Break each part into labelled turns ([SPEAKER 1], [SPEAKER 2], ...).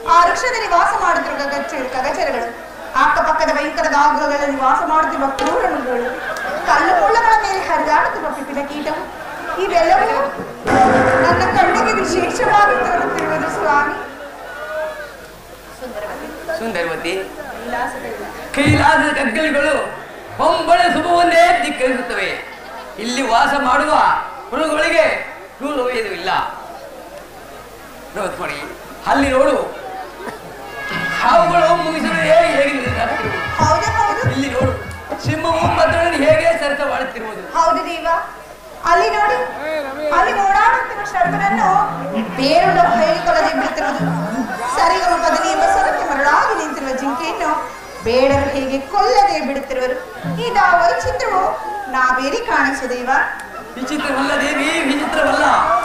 [SPEAKER 1] ಆ ವೃಕ್ಷದಲ್ಲಿ ವಾಸ ಮಾಡುತ್ತಿರುವ ಗಗಚ ಕಗಚರಗಳು ಅಕ್ಕಪಕ್ಕದ ಭಯಂಕರ ದಾಗುಗಳಲ್ಲಿ ವಾಸ ಮಾಡುತ್ತಿರುವ ಕ್ರೂರ ಮೃಗಗಳು ಕಲ್ಲು ಮುಳ್ಳಗಳ ಮೇಲೆ ಹರಿದಾಡುತ್ತಿರುವ ಪಿಪಿಲ ಕೀಟವು ಇವೆಲ್ಲವೂ ನನ್ನ ಕಣ್ಣಿಗೆ ವಿಶೇಷವಾಗಿ ತೋರುತ್ತಿರುವುದು ಸ್ವಾಮಿ ಸುಂದರವತಿ
[SPEAKER 2] ಸುಂದರವತಿ
[SPEAKER 1] ವಿಲಾಸಗಳಿಲ್ಲ
[SPEAKER 2] ಕೈಲಾಸದ ಕಗ್ಗಲಿಗಳು ಹೊಂಬಳೆ ಶುಭವನ್ನೇ ಧಿಕ್ಕರಿಸುತ್ತವೆ ಇಲ್ಲಿ ವಾಸ ಮಾಡುವ ಮೃಗಗಳಿಗೆ ಕ್ರೂರವೇದವಿಲ್ಲ ರೋತ್ಮಣಿ ಅಲ್ಲಿ ನೋಡು ಹಾವುಗಳು ಮುಗಿಸಲು ಹೇಗೆ ಹೇಗೆ ನಿಂತಿರುವುದು.
[SPEAKER 1] ಹೌದು ಹೌದು
[SPEAKER 2] ಇಲ್ಲಿ ನೋಡು ಸಿಂಹವು ಭದ್ರನನ್ನು ಹೇಗೆ ಸರಸ ಮಾಡುತ್ತಿರುವುದು
[SPEAKER 1] ಹೌದು ದೇವ ಅಲ್ಲಿ ನೋಡಿ ಅಲ್ಲಿ ಓಡಾಡುತ್ತಿರುವ ಶರ್ಮನನ್ನು ಬೇರುಂಡ ಹೇಳಿಕೊಳ್ಳದೆ ಬಿಡುತ್ತಿರುವುದು ಸರಿಗಮ ಪದವಿ ಎಂಬ ಸ್ವರಕ್ಕೆ ಮರಳಾಗಿ ನಿಂತಿರುವ ಜಿಂಕೆಯನ್ನು ಬೇಡರು ಹೇಗೆ ಕೊಲ್ಲದೆ ಬಿಡುತ್ತಿರುವರು ಇದಾ ವೈಚಿತ್ರವು ನಾವೇರಿ ಕಾಣಿಸುದೇವ
[SPEAKER 2] ವಿಚಿತ್ರವಲ್ಲ ದೇವಿ ವಿಚಿತ್ರವಲ್ಲ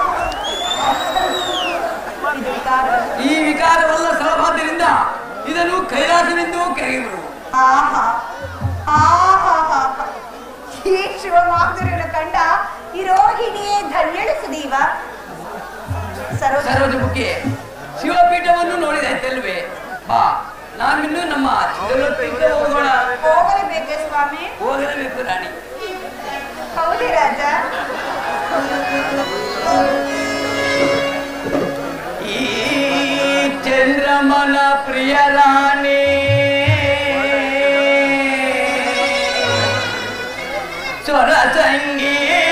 [SPEAKER 1] ಇದು ವಿಕಾರ
[SPEAKER 2] ಈ ವಿಕಾರವಲ್ಲ ಸಲಭಾದ್ರಿಂದ ಇದನ್ನು ಕೈಲಾಸವೆಂದು ಕರೆಯುವರು
[SPEAKER 1] ಆಹಾ ಆಹಾ ಈ ಶಿವ ಮಾಧುರ್ಯವನ್ನು ಕಂಡ ಈ ರೋಹಿಣಿಯೇ ಧನ್ಯಳಿಸುದೀವ ಸರೋಜ
[SPEAKER 2] ಸರೋಜ ಮುಖಿ ಶಿವಪೀಠವನ್ನು ನೋಡಿದಾಯ್ತಲ್ವೇ ಬಾ ನಾವಿನ್ನು ನಮ್ಮ ಚಿತ್ರಲೋಕಕ್ಕೆ ಹೋಗೋಣ
[SPEAKER 1] ಹೋಗಲೇಬೇಕೆ ಸ್ವಾಮಿ
[SPEAKER 2] ಹೋಗಲೇಬೇಕು ರಾಣಿ
[SPEAKER 1] ಹೌದೇ ರಾಜ
[SPEAKER 2] ಈ ಚಂದ್ರಮನ ಪ್ರಿಯ ರಾಣಿ ಸ್ವರ ಸಂಗೀ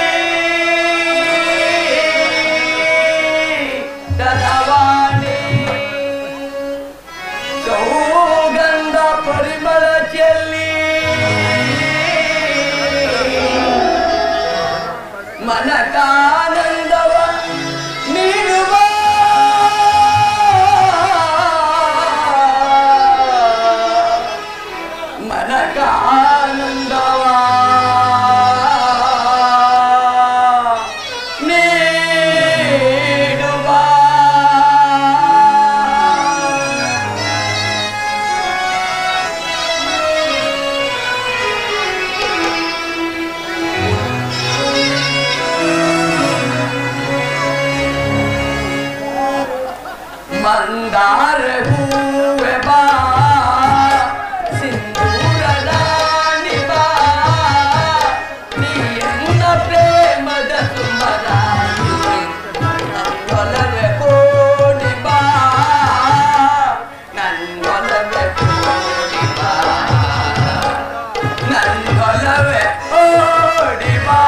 [SPEAKER 2] ತದವಾಣಿ ಸೌಗಂಧ ಪರಿಮಳ ಚೆಲ್ಲಿ ಮನಕಾನಂದವ ನೀಡುವ ಮನಕಾನಂದವ ನೀಡುವ ಮಂದಾರ ಹೂವೆ ಬಾ ಸಿಂಧೂರದ ನಿಬಾ ನೀಯನ್ನ ಪ್ರೇಮದ ಸುಮರ ನನ್ನೊಲವೆ ಕೋಡಿ ಬಾ ನನ್ನೊಲವೆ ಕೋಡಿ ಬಾ ನನ್ನೊಲವೆ ಓಡಿ ಬಾ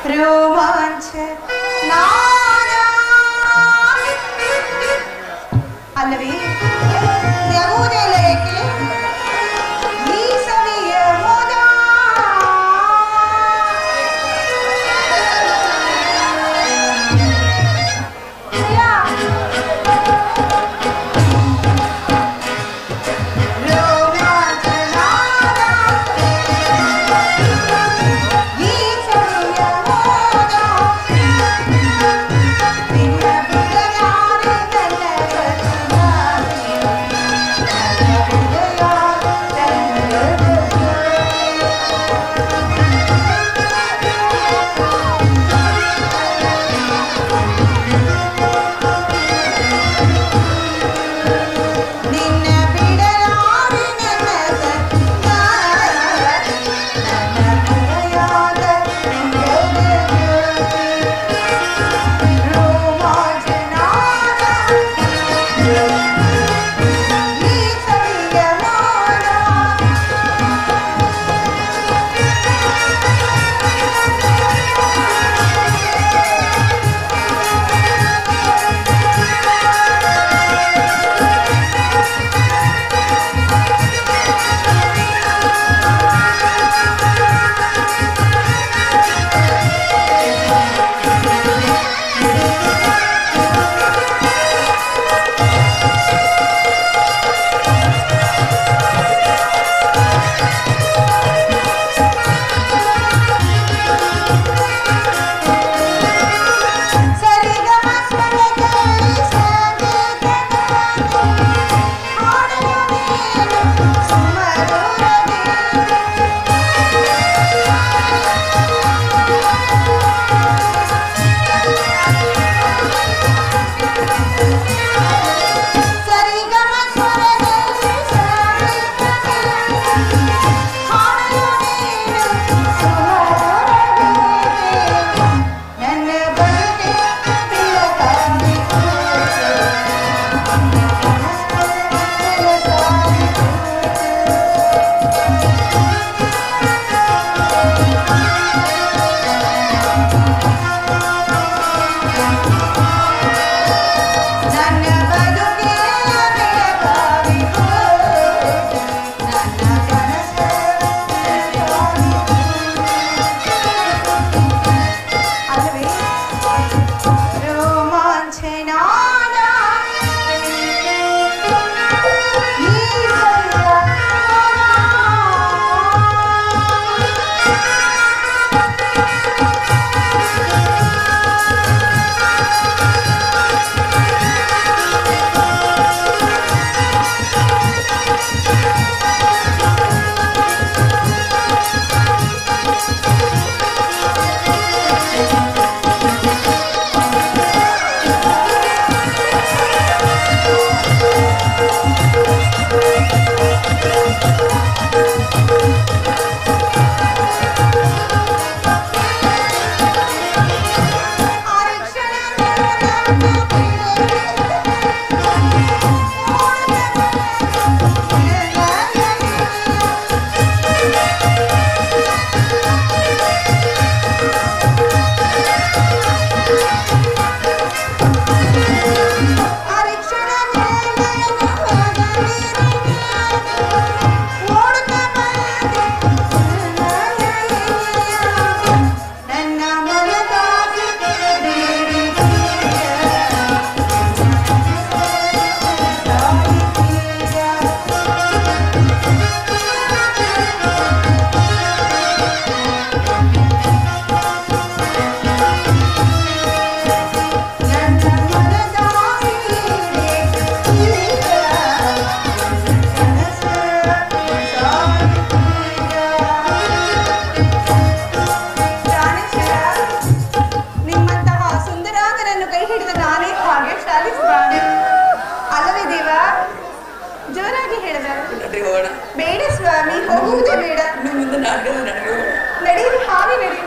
[SPEAKER 1] ರೋಮಾಂಚ ಅಲ್ಲವೇ ಯಾವುದೆಲ್ಲ ಏಕೆ ಈ ಸವಿಯ ಮೋದ ನಿನ್ನ ಬಿಡಲಾರೆ ನನ್ನ ಸಂಗಾರ ನನ್ನ ಪ್ರಿಯಯಾದ ರೋಮಾಂಚನಾದ ಈ ಸವಿಯ ಮೋದ ಸರಿಗಮ ಸ್ವರದಲ್ಲಿ ಸಂಗೀತಗಾನ ಹಾಡಲು ನೀನು ಸುಮಧುರವೇ ಸರಿಗಮ ಸ್ವರದಲ್ಲಿ ಸಂಗೀತಗಾನ ಹಾಡಲು ನೀನು ಸುಮಧುರವೇ ನನ್ನ ಬದುಕೆ ಬೆಳಕಾಗಿ ನನ್ನ ಬದುಕೆ ಬೆಳಕಾಗಿ ನನ್ನ ಕನಸ ಅಲ್ಲವೇ ರೋಮಾಂಚನಾದ ಈ ನನ್ನ ಮನದಾಗಿ ನನ್ನ ಮನದಾಗಿ ನಿಮ್ಮಂತಹ ಸುಂದರಾಂಗನನ್ನು ಕೈ ಹಿಡಿದ ನಾನೇ ಹಾಗೆ ಶಾಲಿಸಬಾರದು ಅಲ್ಲವೇ ದೇವ ಜೋರಾಗಿ ಹೇಳಿದ
[SPEAKER 2] ನಡ್ರಿ ಹೋಗೋಣ
[SPEAKER 1] ಬೇಡ ಸ್ವಾಮಿ ಹೋಗುವುದೇ ಬೇಡ
[SPEAKER 2] ಇನ್ನು ಮುಂದೆ ನಾಟಕ ನಡೆಯೋಣ
[SPEAKER 1] ನಡೆಯಿರಿ ಹಾಗೆ ನಡೆಯುವ